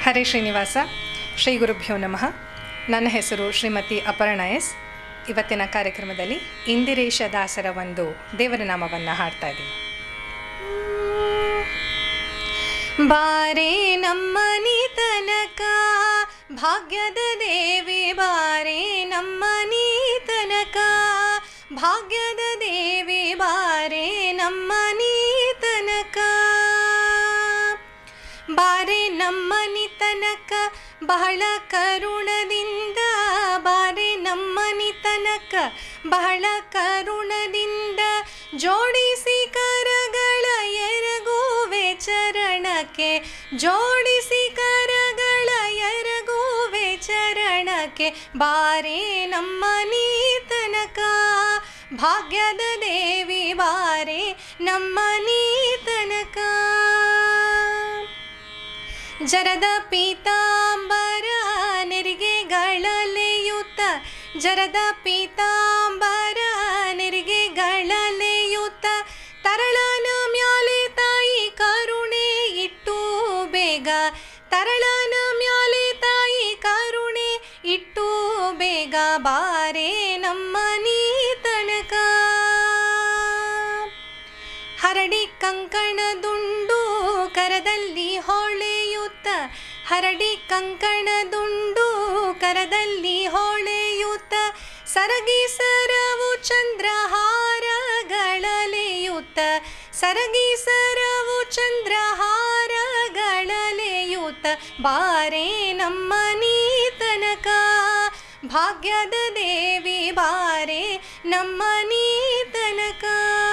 ಹರೇ ಶ್ರೀನಿವಾಸ ಶ್ರೀ ಗುರುಭ್ಯೋ ನಮಃ ನನ್ನ ಹೆಸರು ಶ್ರೀಮತಿ ಅಪರ್ಣ ಎಸ್ ಇವತ್ತಿನ ಕಾರ್ಯಕ್ರಮದಲ್ಲಿ ಇಂದಿರೇಶ ದಾಸರ ಒಂದು ದೇವರ ನಾಮವನ್ನು ಹಾಡ್ತಾ ಇದ್ದೀನಿ ಬಾರೆ ನಮ್ಮನಿ ತನಕ ಭಾಗ್ಯದ ದೇವಿ ಬಾರೆ ನಮ್ಮನಿ ತನಕ ಭಾಗ್ಯದ ದೇವಿ ಬಾರೆ ನಮ್ಮನಿ ತನಕ ಬಾರೆ ನಮ್ಮನಿ ತನಕ ಬಹಳ ಕರುಣದಿಂದ ಬಾರೆ ನಮ್ಮನಿ ತನಕ ಬಹಳ ಕರುಣದಿಂದ ಜೋಡಿಸಿ ಕರಗಳ ಎರಗುವೆ ಚರಣಕ್ಕೆ ಜೋಡಿಸಿ ಕರಗಳ ಎರಗುವೆ ಚರಣಕ್ಕೆ ಬಾರೆ ನಮ್ಮನಿ ತನಕ ಭಾಗ್ಯದ ದೇವಿ ಬಾರೆ ನಮ್ಮನಿ ತನಕ ಜರದ ಪೀತಾಂಬರ ನೆರಿಗೆಗಳಲೆಯುತ್ತ ಜರದ ಪೀತಾಂಬರ ನೆರಿಗೆಗಳಲೆಯುತ್ತ ತರಳನ ಮ್ಯಾಲೆ ತಾಯಿ ಕರುಣೆ ಇಟ್ಟು ಬೇಗ ತರಳನ ಮ್ಯಾಲೆ ತಾಯಿ ಕರುಣೆ ಇಟ್ಟು ಬೇಗ ಬಾರೆ ನಮ್ಮನಿ ತನಕ ಹರಡಿ ಕಂಕಣದುಂಡು ಕರದಲ್ಲಿ ಹೊಳೆಯುತ್ತ ಹರಡಿ ಕಂಕಣದುಂಡು ಕರದಲ್ಲಿ ಹೊಳೆಯುತ್ತ ಸರಗಿ ಸರವು ಚಂದ್ರಹಾರಗಳಲೆಯುತ್ತ ಸರಗಿ ಸರವು ಚಂದ್ರಹಾರಗಳಲೆಯುತ್ತ ಬಾರೆ ನಮ್ಮನಿ ತನಕ ಭಾಗ್ಯದ ದೇವಿ ಬಾರೆ ನಮ್ಮನಿ ತನಕ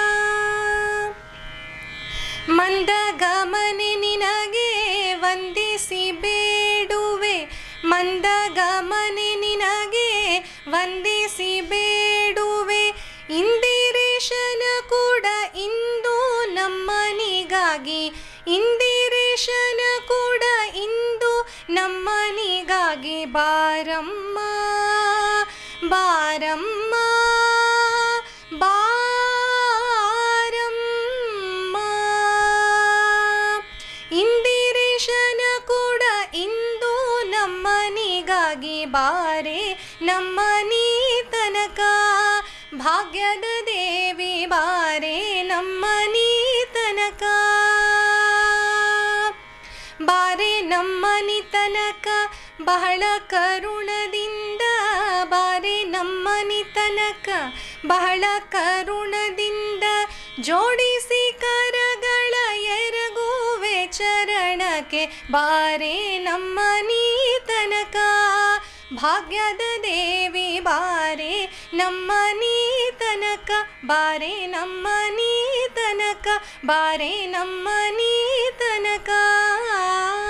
ಮಂದಗಮನೆ ನಿನಗೆ ವಂದಿಸಿ ಬೇಡುವೆ ಮಂದಗಮನೆ ನಿನಗೆ ವಂದಿಸಿ ಬೇಡುವೆ ಇಂದಿರೇಶನ ಕೂಡ ಇಂದು ನಮ್ಮನಿಗಾಗಿ ಇಂದಿರೇಶನ ಕೂಡ ಇಂದು ನಮ್ಮನಿಗಾಗಿ ಬಾರಮ್ಮ ಬಾರಮ್ಮ ಬಾರಮ್ಮ ಇಂದಿರೇಶನ ಕೂಡ ಇಂದು ನಮ್ಮನಿಗಾಗಿ ಬಾರೆ ನಮ್ಮನಿ ತನಕ ಭಾಗ್ಯದ ದೇವಿ ಬಾರೆ ನಮ್ಮನಿ ತನಕ ಬಾರೆ ನಮ್ಮನಿ ತನಕ ಬಹಳ ಕರುಣದಿಂದ ಬಾರೆ ನಮ್ಮನಿ ತನಕ ಬಹಳ ಕರುಣದಿಂದ ಜೋಡಿಸಿ ಕರಗಳ ಎರಗುವೆ ಚರಣಕ್ಕೆ ಬಾರೆ ನಮ್ಮನಿ ತನಕ ಭಾಗ್ಯದ ದೇವಿ ಬಾರೆ ನಮ್ಮನಿ ತನಕ ಬಾರೆ ನಮ್ಮನಿ ತನಕ ಬಾರೆ ನಮ್ಮನಿ ತನಕ